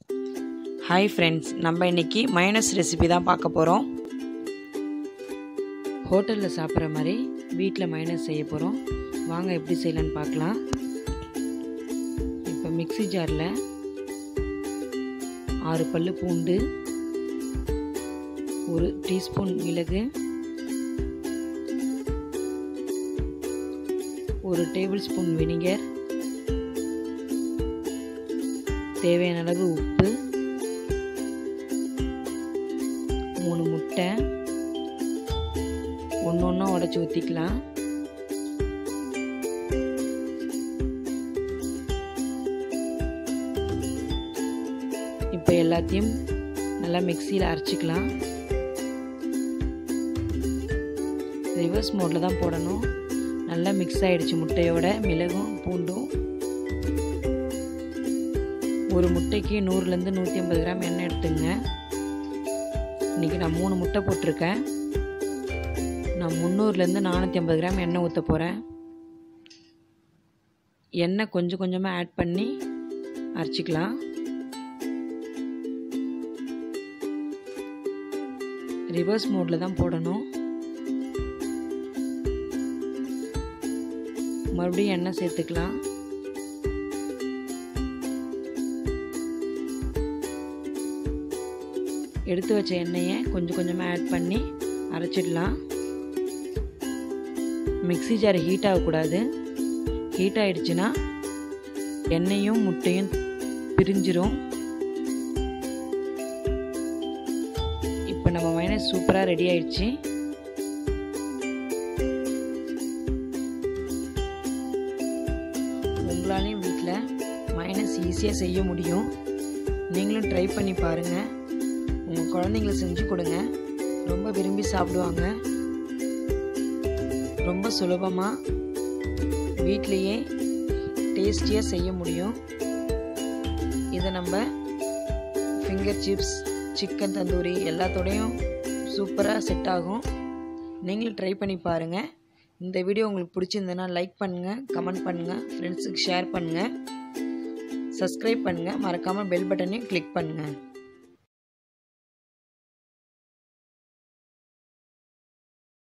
hi friends நம்ம இன்னைக்கு minus recipe தான் பார்க்க போகிறோம் ஹோட்டலில் சாப்பிட்ற மாதிரி வீட்டில் மைனஸ் செய்ய போகிறோம் வாங்க எப்படி செய்யலான்னு பார்க்கலாம் இப்போ மிக்ஸி ஜாரில் ஆறு பல்லு பூண்டு ஒரு டீஸ்பூன் மிளகு ஒரு டேபிள் ஸ்பூன் வினிகர் தேவையான அளவு உப்பு மூணு முட்டை ஒன்று ஒன்றா உடச்சி ஊற்றிக்கலாம் இப்போ எல்லாத்தையும் நல்லா மிக்சியில் அரைச்சிக்கலாம் ரிவர்ஸ் மோடில் தான் போடணும் நல்லா மிக்ஸ் ஆகிடுச்சு முட்டையோட மிளகும் பூண்டும் ஒரு முட்டைக்கு நூறுலேருந்து நூற்றி ஐம்பது கிராம் எண்ணெய் எடுத்துங்க இன்றைக்கி நான் மூணு முட்டை போட்டிருக்கேன் நான் முந்நூறுலேருந்து நானூற்றி ஐம்பது கிராம் எண்ணெய் ஊற்ற போகிறேன் எண்ணெய் கொஞ்சம் கொஞ்சமாக ஆட் பண்ணி அரைச்சிக்கலாம் ரிவர்ஸ் மோடில் தான் போடணும் மறுபடியும் எண்ணெய் சேர்த்துக்கலாம் எடுத்து வச்ச எண்ணெயை கொஞ்சம் கொஞ்சமாக ஆட் பண்ணி அரைச்சிடலாம் மிக்ஸி ஜார் ஹீட் ஆகக்கூடாது ஹீட் ஆகிடுச்சுன்னா எண்ணெயும் முட்டையும் பிரிஞ்சிரும் இப்போ நம்ம மைனஸ் சூப்பராக ரெடி ஆயிடுச்சு உங்களாலையும் வீட்டில் மைனஸ் ஈஸியாக செய்ய முடியும் நீங்களும் ட்ரை பண்ணி பாருங்கள் உங்கள் குழந்தைங்கள செஞ்சு கொடுங்க ரொம்ப விரும்பி சாப்பிடுவாங்க ரொம்ப சுலபமாக வீட்லேயே டேஸ்டியாக செய்ய முடியும் இதை நம்ம ஃபிங்கர் சிப்ஸ் சிக்கன் தந்தூரி எல்லாத்தோடையும் சூப்பராக செட் ஆகும் நீங்களும் ட்ரை பண்ணி பாருங்கள் இந்த வீடியோ உங்களுக்கு பிடிச்சிருந்ததுன்னா லைக் பண்ணுங்கள் கமெண்ட் பண்ணுங்கள் ஃப்ரெண்ட்ஸுக்கு ஷேர் பண்ணுங்கள் சப்ஸ்கிரைப் பண்ணுங்கள் மறக்காமல் பெல் பட்டனையும் கிளிக் பண்ணுங்கள்